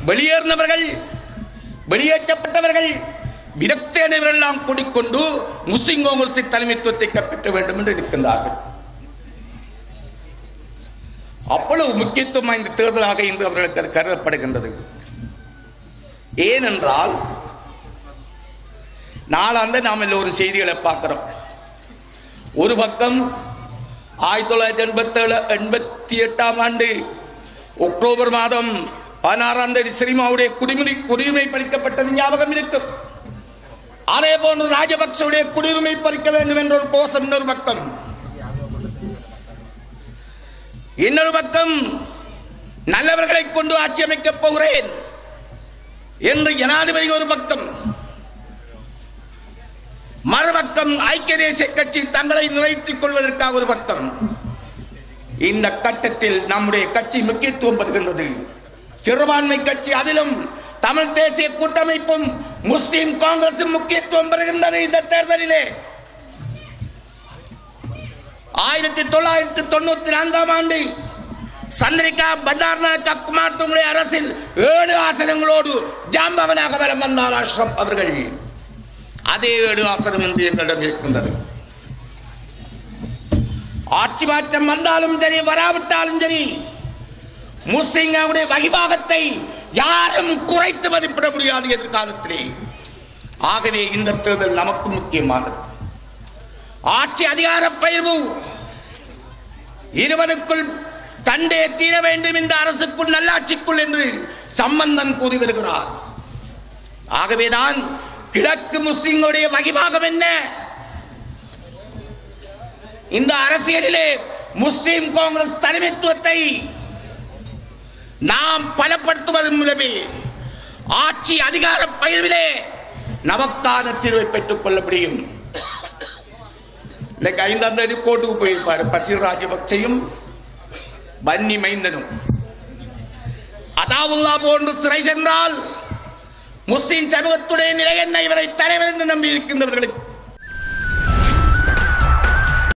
வெளியேறினவர்கள் வெளியேற்றப்பட்டவர்கள் விரக்தேனவரெல்லாம் கூடிக்கொண்டு முஸ்லிம் காங்கிரஸை தலைமைத்துவத்தை கைப்பற்ற வேண்டும் என்று இருக்கின்றார்கள் அவ்வளவு முக்கியத்துவம் வாய்ந்த தேர்தலாக இன்று அவர்களுக்கு அது கருதப்படுகின்றது ஏனென்றால் நாளாந்த நாம் எல்லோரும் செய்திகளை பார்க்கிறோம் ஒரு பக்கம் ஆயிரத்தி தொள்ளாயிரத்தி எண்பத்தி ஏழு எண்பத்தி எட்டாம் ஆண்டு அக்டோபர் மாதம் பதினாறாம் தேதி சினிமாவுடைய குடிமுறை குடியுரிமை பறிக்கப்பட்டது ஞாபகம் இருக்கும் அதே போன்று ராஜபக்சவுடைய குடியுரிமை பறிக்க வேண்டும் என்ற ஒரு கோஷம் இன்னொரு பக்கம் இன்னொரு பக்கம் நல்லவர்களை கொண்டு ஆட்சி அமைக்கப் போகிறேன் என்று ஜனாதிபதி ஒரு பக்கம் மறுபக்கம் ஐக்கிய தேசிய கட்சி தங்களை நிலைத்துக் கொள்வதற்காக ஒரு பக்கம் இந்த கட்டத்தில் நம்முடைய கட்சி முக்கியத்துவம் பெறுகின்றது சிறுபான்மை கட்சி அதிலும் தமிழ் தேசிய கூட்டமைப்பும் முஸ்லிம் காங்கிரசும் முக்கியத்துவம் பெறுகின்றது இந்த தேர்தலிலே ஆயிரத்தி தொள்ளாயிரத்தி தொண்ணூத்தி நான்காம் ஆண்டு சந்திரிகா பண்டார்நாயக் குமார் துங்களுடைய அரசில் ஏழு ஆசனங்களோடு ஜாம்பவனாக வலம் வந்தார் அஷ்ரப் அவர்கள் அதே ஏழு ஆசனம் என்று எங்களிடம் இருக்கின்றது ஆட்சி மாற்றம் வந்தாலும் சரி வராவிட்டாலும் சரி முஸ்லிம்களுடைய வகிபாகத்தை யாரும் குறைத்து மதிப்பிட முடியாது எதிர்காலத்திலே ஆகவே இந்த தேர்தல் நமக்கு முக்கியமானது ஆட்சி அதிகார பயிர்வு இருபதுக்குள் கண்டே தீர வேண்டும் இந்த அரசுக்குள் நல்லாட்சிக்குள் என்று சம்பந்தன் கூறி வருகிறார் ஆகவேதான் கிழக்கு முஸ்லிம்களுடைய வகிபாகம் என்ன இந்த அரசியலிலே முஸ்லிம் காங்கிரஸ் தலைமைத்துவத்தை நாம் பலப்படுத்துவதன் மூலமே ஆட்சி அதிகார பயிர்விலே நமக்கான தீர்வை பெற்றுக் கொள்ள முடியும் இன்னைக்கு ஐந்தாம் தேதி கோர்ட்டுக்கு போயிருப்பாரு பசீர் ராஜபக்சையும் பன்னி மைந்தனும் அதாவுல்லா போன்று சிறை சென்றால் முஸ்லிம் சமூகத்துடைய நிலை என்ன இவரை தலைவர் என்று நம்பி இருக்கின்றவர்களுக்கு